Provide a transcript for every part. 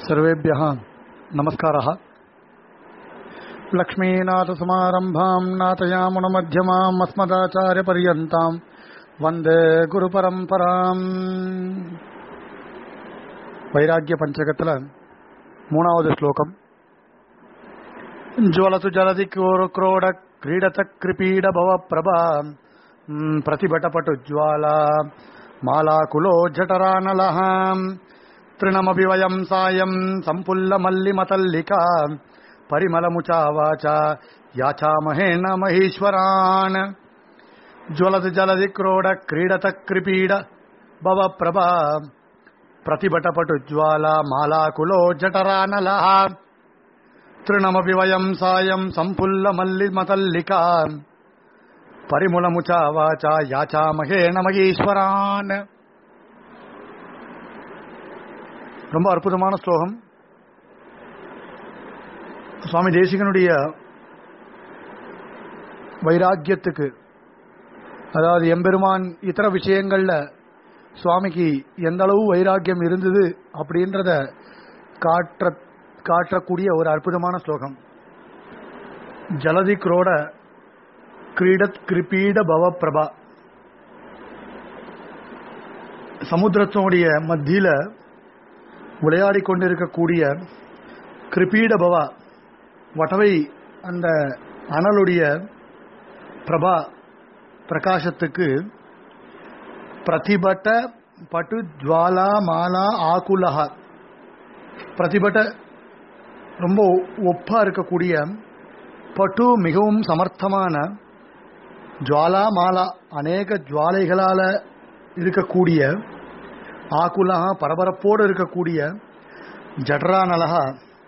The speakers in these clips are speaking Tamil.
सर्वेभ्यः नमस्कारः लक्ष्मीनाथसमारम्भाम् नाथयामुनमध्यमाम् अस्मदाचार्यपर्यन्ताम् वन्दे குருபரம்பராம் வைராக்கிய பஞ்சகத்துல மூணாவது ஸ்லோகம் ஜுவலது ஜலதி क्रोड क्रीडत कृपीड भव प्रभा प्रतिभटपटु ज्वाला मालाकुलो जठरानलः तृणमपि वयम् सायम् सम्पुल्लमल्लिमतल्लिका परिमलमुचावाचा याचामहे न महीश्वरान् ज्वलति जलधि क्रोड क्रीडत कृपीड भव प्रभा प्रतिभटपटु ज्वाला मालाकुलो जठरानलः तृणमपि वयम् सायम् सम्पुल्लमल्लिमतल्लिका परिमुलमुचावाचा யாச்சாமகே நமகீஸ்வரான் ரொம்ப அற்புதமான ஸ்லோகம் சுவாமி தேசிகனுடைய வைராக்கியத்துக்கு அதாவது எம்பெருமான் இதர விஷயங்கள்ல சுவாமிக்கு எந்த அளவு வைராக்கியம் இருந்தது அப்படின்றத காற்ற காட்டக்கூடிய ஒரு அற்புதமான ஸ்லோகம் ஜலதி குரோட கிரீடத் கிருபீட பவ பிரபா சமுத்திரத்தினுடைய மத்தியில விளையாடி கொண்டிருக்கக்கூடிய கிருபீட பவா வட்டவை அந்த அனலுடைய பிரபா பிரகாசத்துக்கு பிரதிபட்ட பட்டு ஜுவாலா மாலா ஆகுலஹா பிரதிபட்ட ரொம்ப ஒப்பா இருக்கக்கூடிய பட்டு மிகவும் சமர்த்தமான ஜுவாலா மாலா அநேக ஜுவாலைகளால இருக்கக்கூடிய ஆக்குலகா பரபரப்போடு இருக்கக்கூடிய ஜட்ரானலகா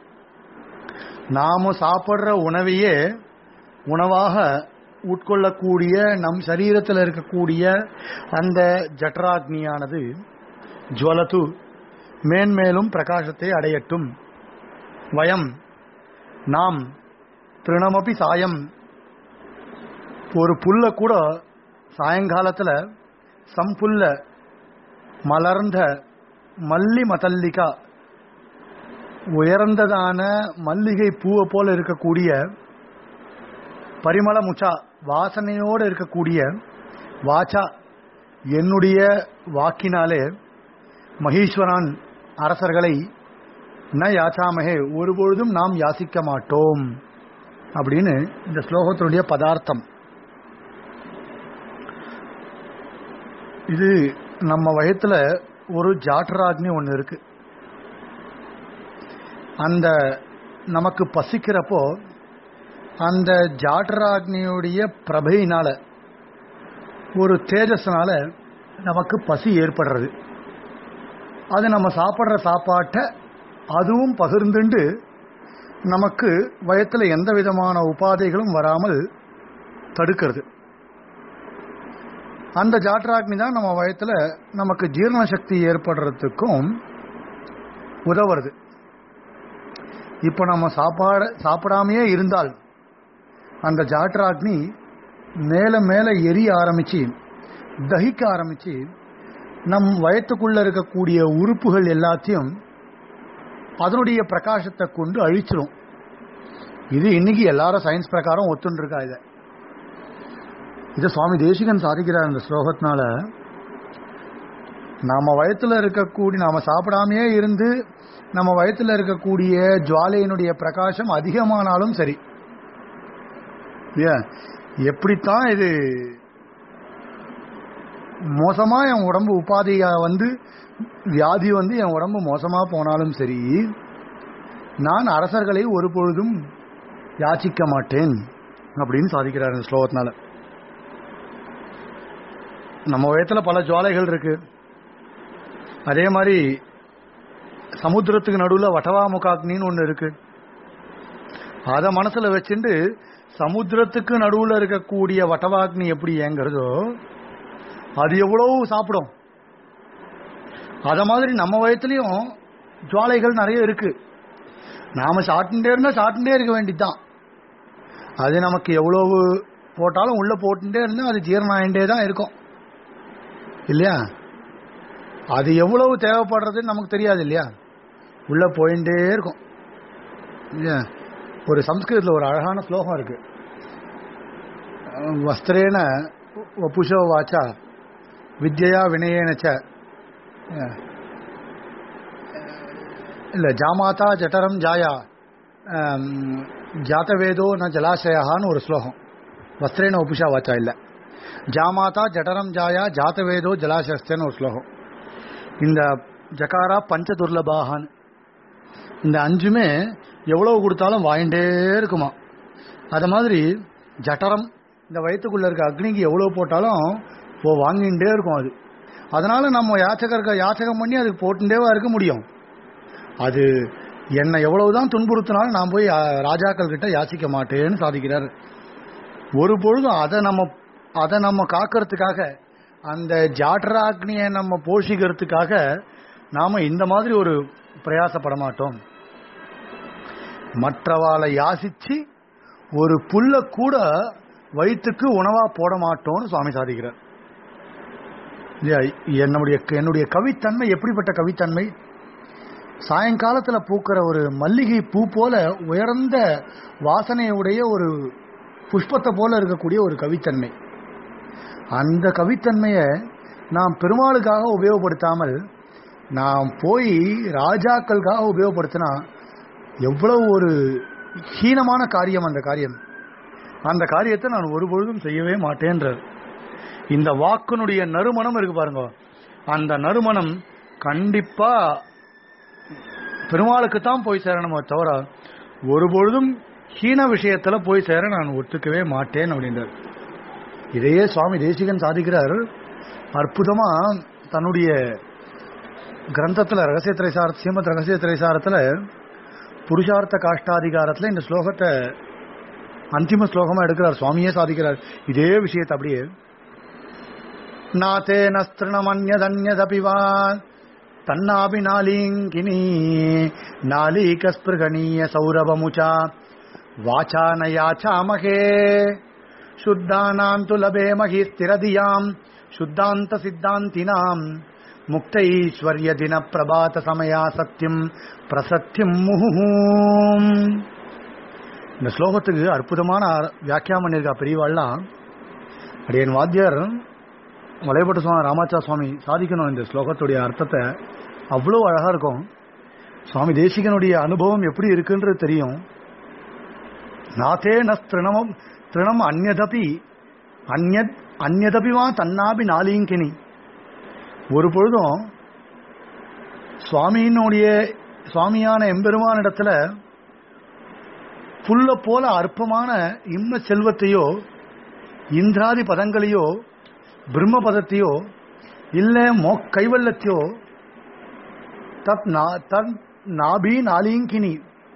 நாம சாப்பிட்ற உணவையே உணவாக உட்கொள்ளக்கூடிய நம் சரீரத்தில் இருக்கக்கூடிய அந்த ஜட்ராக்னியானது ஜுவலத்து மேன்மேலும் பிரகாசத்தை அடையட்டும் வயம் நாம் திருணமபி சாயம் ஒரு புல்ல கூட சாயங்காலத்தில் சம்புல்ல மலர்ந்த மல்லி மதல்லிகா உயர்ந்ததான மல்லிகை பூவை போல இருக்கக்கூடிய பரிமள முச்சா வாசனையோடு இருக்கக்கூடிய வாச்சா என்னுடைய வாக்கினாலே மகீஸ்வரன் அரசர்களை ந யாச்சாமகே ஒருபொழுதும் நாம் யாசிக்க மாட்டோம் அப்படின்னு இந்த ஸ்லோகத்தினுடைய பதார்த்தம் இது நம்ம வயத்துல ஒரு ஜாட்டராக்னி ஒன்று இருக்கு அந்த நமக்கு பசிக்கிறப்போ அந்த ஜாட்டராக்னியுடைய பிரபையினால ஒரு தேஜஸ்னால நமக்கு பசி ஏற்படுறது அது நம்ம சாப்பிட்ற சாப்பாட்டை அதுவும் பகிர்ந்துண்டு நமக்கு வயத்தில் எந்த விதமான உபாதைகளும் வராமல் தடுக்கிறது அந்த ஜாட்ராக்னி தான் நம்ம வயத்தில் நமக்கு ஜீரண சக்தி ஏற்படுறதுக்கும் உதவுறது இப்போ நம்ம சாப்பாடு சாப்பிடாமையே இருந்தால் அந்த ஜாட்ராக்னி மேல மேல எரிய ஆரம்பிச்சு தகிக்க ஆரம்பிச்சு நம் வயத்துக்குள்ள இருக்கக்கூடிய உறுப்புகள் எல்லாத்தையும் அதனுடைய பிரகாசத்தை கொண்டு அழிச்சிரும் இது இன்னைக்கு எல்லாரும் சயின்ஸ் பிரகாரம் ஒத்துன்னு இருக்கா இதை இது சுவாமி தேசிகன் சாதிக்கிறார் இந்த ஸ்லோகத்தினால நாம வயத்துல இருக்கக்கூடிய நாம சாப்பிடாமையே இருந்து நம்ம வயத்துல இருக்கக்கூடிய ஜுவாலையினுடைய பிரகாசம் அதிகமானாலும் சரி எப்படித்தான் இது மோசமா என் உடம்பு உபாதையா வந்து வியாதி வந்து என் உடம்பு மோசமா போனாலும் சரி நான் அரசர்களை ஒரு பொழுதும் யாச்சிக்க மாட்டேன் அப்படின்னு சாதிக்கிறார் இந்த ஸ்லோகத்தினால நம்ம வயத்துல பல ஜுவாலைகள் இருக்கு அதே மாதிரி சமுத்திரத்துக்கு நடுவில் வட்டவா முகாக்னின்னு ஒன்று இருக்கு அதை மனசுல வச்சுட்டு சமுத்திரத்துக்கு நடுவில் இருக்கக்கூடிய வட்டவாக்னி எப்படி ஏங்கிறதோ அது எவ்வளவு சாப்பிடும் அத மாதிரி நம்ம வயத்துலயும் ஜுவாலைகள் நிறைய இருக்கு நாம சாப்பிட்டுட்டே இருந்தா சாப்பிட்டுட்டே இருக்க வேண்டியதுதான் அது நமக்கு எவ்வளவு போட்டாலும் உள்ள போட்டுட்டே இருந்தா அது ஜீரணம் ஆகிட்டே தான் இருக்கும் இல்லையா அது எவ்வளவு தேவைப்படுறதுன்னு நமக்கு தெரியாது இல்லையா உள்ள போயிட்டே இருக்கும் இல்லையா? ஒரு சம்ஸ்கிருதத்தில் ஒரு அழகான ஸ்லோகம் இருக்கு வஸ்திரேன வபுஷோ வாச்சா வித்யா வினயேனச்ச இல்ல ஜாமாதா ஜட்டரம் ஜாயா ஆம், ஜாத்தவேதோ ந ஜலாசயான்னு ஒரு ஸ்லோகம் வஸ்திரேன உபுஷா வாச்சா இல்ல ஜாமாதா ஜடரம் ஜாயா ஜாத்தவேதோ ஜலாசஸ்தேன்னு ஒரு ஸ்லோகம் இந்த ஜகாரா பஞ்ச துர்லபாகான் இந்த அஞ்சுமே எவ்வளவு கொடுத்தாலும் வாங்கிட்டே இருக்குமா அது மாதிரி ஜட்டரம் இந்த வயிற்றுக்குள்ள இருக்க அக்னிக்கு எவ்வளவு போட்டாலும் ஓ வாங்கிட்டே இருக்கும் அது அதனால நம்ம யாச்சகருக்கு யாச்சகம் பண்ணி அதுக்கு போட்டுட்டேவா இருக்க முடியும் அது என்னை எவ்வளவுதான் துன்புறுத்தினாலும் நான் போய் அஹ், ராஜாக்கள் கிட்ட யாசிக்க மாட்டேன்னு சாதிக்கிறார் ஒரு பொழுதும் அதை நம்ம அதை நம்ம காக்கிறதுக்காக அந்த ஜாட்டராக்னியை நம்ம போஷிக்கிறதுக்காக நாம இந்த மாதிரி ஒரு பிரயாசப்பட மாட்டோம் மற்றவாளை யாசிச்சு ஒரு புல்ல கூட வயிற்றுக்கு உணவா போட மாட்டோம்னு சுவாமி சாதிக்கிறார் இல்லையா? என்னுடைய என்னுடைய கவித்தன்மை எப்படிப்பட்ட கவித்தன்மை சாயங்காலத்துல பூக்கிற ஒரு மல்லிகை பூ போல உயர்ந்த வாசனையுடைய ஒரு புஷ்பத்தை போல இருக்கக்கூடிய ஒரு கவித்தன்மை அந்த கவித்தன்மையை நாம் பெருமாளுக்காக உபயோகப்படுத்தாமல் நாம் போய் ராஜாக்களுக்காக உபயோகப்படுத்தினா எவ்வளவு ஒரு ஹீனமான காரியம் அந்த காரியம் அந்த காரியத்தை நான் ஒரு பொழுதும் செய்யவே மாட்டேன்றார் இந்த வாக்கினுடைய நறுமணம் இருக்கு பாருங்க அந்த நறுமணம் கண்டிப்பா பெருமாளுக்கு தான் போய் சேரணுமோ தவிர ஒரு பொழுதும் ஹீன விஷயத்துல போய் சேர நான் ஒத்துக்கவே மாட்டேன் அப்படின்றார் இதையே சுவாமி தேசிகன் சாதிக்கிறார் அற்புதமா தன்னுடைய கிரந்தத்துல ரகசிய திரைசார ஸ்ரீமத் ரகசிய திரைசாரத்துல புருஷார்த்த காஷ்டாதிகாரத்துல இந்த ஸ்லோகத்தை அந்திம ஸ்லோகமா எடுக்கிறார் சுவாமியே சாதிக்கிறார் இதே விஷயத்தை அப்படியே நாத்தேன ஸ்திருணமன்யதன்யதபி வா தன்னாபி நாலிங்கினி நாலீகஸ்பிருகணீய சௌரவமுச்சா வாச்சா நயாச்சாமகே சுத்தானாம் து லபேமஹி ஸ்திரதியாம் சுத்தாந்த சித்தாந்தினாம் முக்தைஸ்வர்ய தின பிரபாத சமயா சத்தியம் பிரசத்தியம் முஹூம் இந்த ஸ்லோகத்துக்கு அற்புதமான வியாக்கியம் பண்ணியிருக்கா பெரியவாள்லாம் அடியன் வாத்தியார் மலைப்பட்ட சுவாமி ராமாச்சா சுவாமி சாதிக்கணும் இந்த ஸ்லோகத்துடைய அர்த்தத்தை அவ்வளோ அழகா இருக்கும் சுவாமி தேசிகனுடைய அனுபவம் எப்படி இருக்குன்றது தெரியும் நாத்தே ந திருணமம் திருணம் அந்நதபி அந்நத் அந்நதபிவா தன்னாபி நாளிங்கினி ஒரு பொழுதும் சுவாமியினுடைய சுவாமியான எம்பெருமானிடத்துல புல்ல போல அற்பமான இம்ம செல்வத்தையோ இந்திராதி பதங்களையோ பிரம்ம பதத்தையோ இல்ல மோ கைவல்லத்தையோ தத் நா- தன் நாபி நாளிங்கினி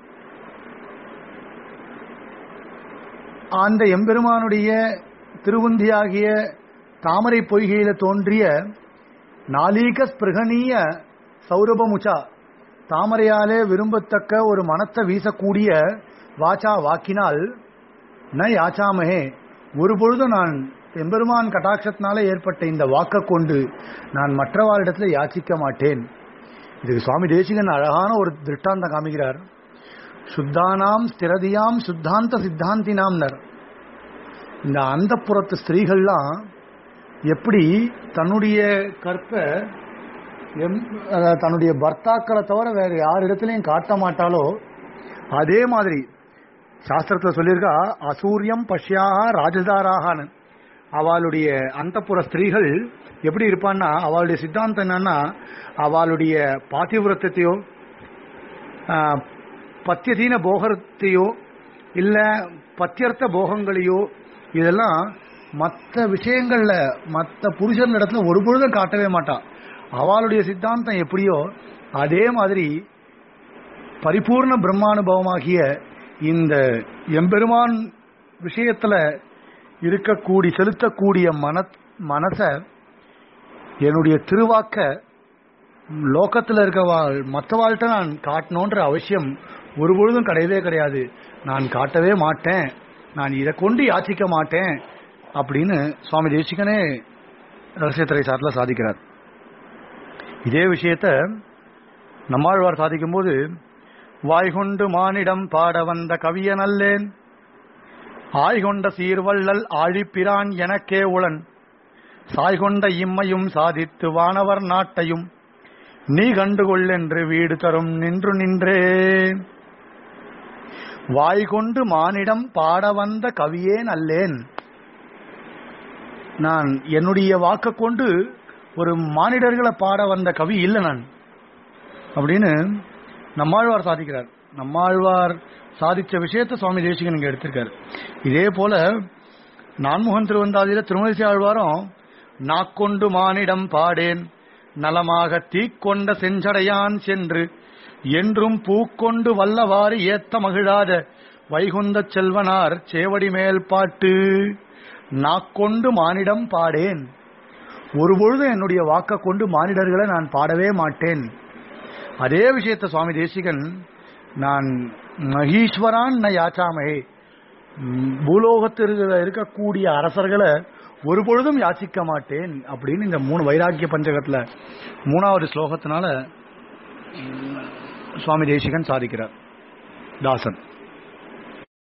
அந்த எம்பெருமானுடைய திருவுந்தியாகிய தாமரை பொய்கையில தோன்றிய நாளீக ஸ்பிருகணீய சௌரபமுச்சா தாமரையாலே விரும்பத்தக்க ஒரு மனத்தை வீசக்கூடிய வாச்சா வாக்கினால் ந யாச்சாமஹே ஒரு பொழுதும் நான் எம்பெருமான் கட்டாட்சத்தினால ஏற்பட்ட இந்த வாக்கை கொண்டு நான் மற்றவாரிடத்துல யாச்சிக்க மாட்டேன் இதுக்கு சுவாமி தேசிகன் அழகான ஒரு திருஷ்டாந்தம் காமிக்கிறார் சுத்தானாம் ஸ்திரதியாம் சுத்தாந்த சித்தாந்தினாம்னர் இந்த அந்த புறத்து ஸ்திரீகள்லாம் எப்படி தன்னுடைய கற்ப எம் அதாவது தன்னுடைய பர்த்தாக்களை தவிர வேற யார் இடத்துலையும் காட்ட மாட்டாலோ அதே மாதிரி சாஸ்திரத்துல சொல்லியிருக்கா அசூரியம் பஷ்யாக ராஜதாராகனு அவளுடைய அந்தப்புற ஸ்திரீகள் எப்படி இருப்பான்னா அவளுடைய சித்தாந்தம் என்னன்னா அவளுடைய பாத்திவிரத்தையோ பத்தியதீன போகத்தையோ இல்ல பத்தியர்த்த போகங்களையோ இதெல்லாம் மற்ற விஷயங்கள்ல மற்ற புருஷன் இடத்துல ஒரு பொழுதும் காட்டவே மாட்டா அவளுடைய சித்தாந்தம் எப்படியோ அதே மாதிரி பரிபூர்ண பிரம்மானுபவமாகிய இந்த எம்பெருமான் விஷயத்துல இருக்கக்கூடிய செலுத்தக்கூடிய மன மனச என்னுடைய திருவாக்க லோகத்தில் இருக்கவாள் மற்றவாள்கிட்ட நான் காட்டணுன்ற அவசியம் ஒரு பொழுதும் கிடையவே கிடையாது நான் காட்டவே மாட்டேன் நான் இதை கொண்டு யாச்சிக்க மாட்டேன் அப்படின்னு சுவாமி தேசிகனே ரகசியத்துறை சாட்டில் சாதிக்கிறார் இதே விஷயத்த நம்மாழ்வார் சாதிக்கும் போது வாய்கொண்டு மானிடம் பாட வந்த கவியனல்லேன் ஆய்கொண்ட சீர்வள்ளல் ஆழிப்பிரான் எனக்கே உளன் சாய்கொண்ட இம்மையும் சாதித்து வானவர் நாட்டையும் நீ கண்டுகொள்ளென்று வீடு தரும் நின்று நின்றே வாய்கொண்டு மானிடம் பாட வந்த கவியேன் அல்லேன் நான் என்னுடைய வாக்க கொண்டு ஒரு மானிடர்களை பாட வந்த கவி இல்லை நான் அப்படின்னு நம்மாழ்வார் சாதிக்கிறார் நம்மாழ்வார் சாதிச்ச விஷயத்தை சுவாமி தேசிகன் இங்க எடுத்திருக்காரு இதே போல நான்முகன் திருவந்தாதியில திருமதிசி ஆழ்வாரும் நாக்கொண்டு மானிடம் பாடேன் நலமாக தீக்கொண்ட செஞ்சடையான் சென்று என்றும் பூக்கொண்டு வல்லவாறு ஏத்த மகிழாத வைகுந்தச் செல்வனார் சேவடி மேல் பாட்டு நாக்கொண்டு மானிடம் பாடேன் ஒருபொழுது என்னுடைய வாக்க கொண்டு மானிடர்களை நான் பாடவே மாட்டேன் அதே விஷயத்தை சுவாமி தேசிகன் நான் மகீஸ்வரான் ந யாச்சாமே ம், பூலோகத்தில் இருக்கக்கூடிய அரசர்களை ஒரு பொழுதும் யாச்சிக்க மாட்டேன் அப்படின்னு இந்த மூணு வைராக்கிய பஞ்சகத்துல மூணாவது ஸ்லோகத்தினால ம், சுவாமி தேசிகன் சாதிக்கிறார் தாசன்